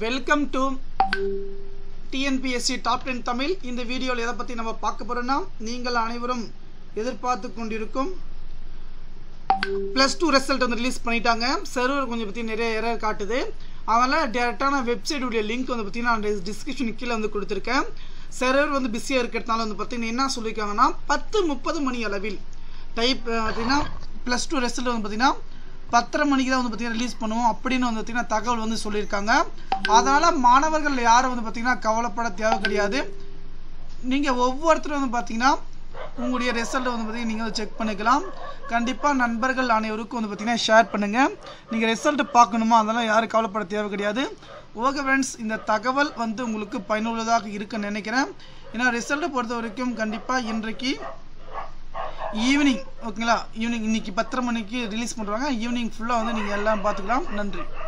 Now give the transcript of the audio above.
welcome to TNPSC top ten Tamil இந்த வீடியோவில் எதை பற்றி நம்ம பார்க்க போகிறோம்னா நீங்கள் அனைவரும் எதிர்பார்த்து கொண்டிருக்கும் ப்ளஸ் டூ ரிசல்ட் வந்து ரிலீஸ் பண்ணிட்டாங்க சர்வர் கொஞ்சம் பற்றி நிறைய எரர் காட்டுது அதனால் டேரெக்டான வெப்சைட்டுடைய லிங்க் வந்து பார்த்தீங்கன்னா நான் டிஸ்கிரிப்ஷன் கீழே வந்து கொடுத்துருக்கேன் சர்வர் வந்து பிஸியாக இருக்கிறதுனால வந்து பார்த்தீங்கன்னா என்ன சொல்லியிருக்காங்கன்னா பத்து முப்பது மணி அளவில் டைப் பார்த்தீங்கன்னா ப்ளஸ் டூ ரிசல்ட் வந்து பார்த்தீங்கன்னா பத்தரை மணிக்கு தான் வந்து பார்த்தீங்கன்னா ரிலீஸ் பண்ணுவோம் அப்படின்னு வந்து பார்த்தீங்கன்னா தகவல் வந்து சொல்லியிருக்காங்க அதனால் மாணவர்கள் யாரும் வந்து பார்த்தீங்கன்னா கவலைப்பட தேவை கிடையாது நீங்கள் ஒவ்வொருத்தரும் வந்து பார்த்தீங்கன்னா உங்களுடைய ரிசல்ட் வந்து பார்த்தீங்கன்னா நீங்கள் வந்து செக் பண்ணிக்கலாம் கண்டிப்பாக நண்பர்கள் அனைவருக்கும் வந்து பார்த்தீங்கன்னா ஷேர் பண்ணுங்கள் நீங்கள் ரிசல்ட் பார்க்கணுமா அதெல்லாம் யாரும் கவலைப்பட தேவை கிடையாது ஓகே ஃப்ரெண்ட்ஸ் இந்த தகவல் வந்து உங்களுக்கு பயனுள்ளதாக இருக்குன்னு நினைக்கிறேன் ஏன்னா ரிசல்ட்டை பொறுத்த வரைக்கும் கண்டிப்பாக இன்றைக்கு ஈவினிங் ஓகேங்களா ஈவினிங் இன்னைக்கு பத்தரை மணிக்கு ரிலீஸ் பண்ணுறாங்க ஈவினிங் ஃபுல்லாக வந்து நீங்கள் எல்லாம் பார்த்துக்கலாம் நன்றி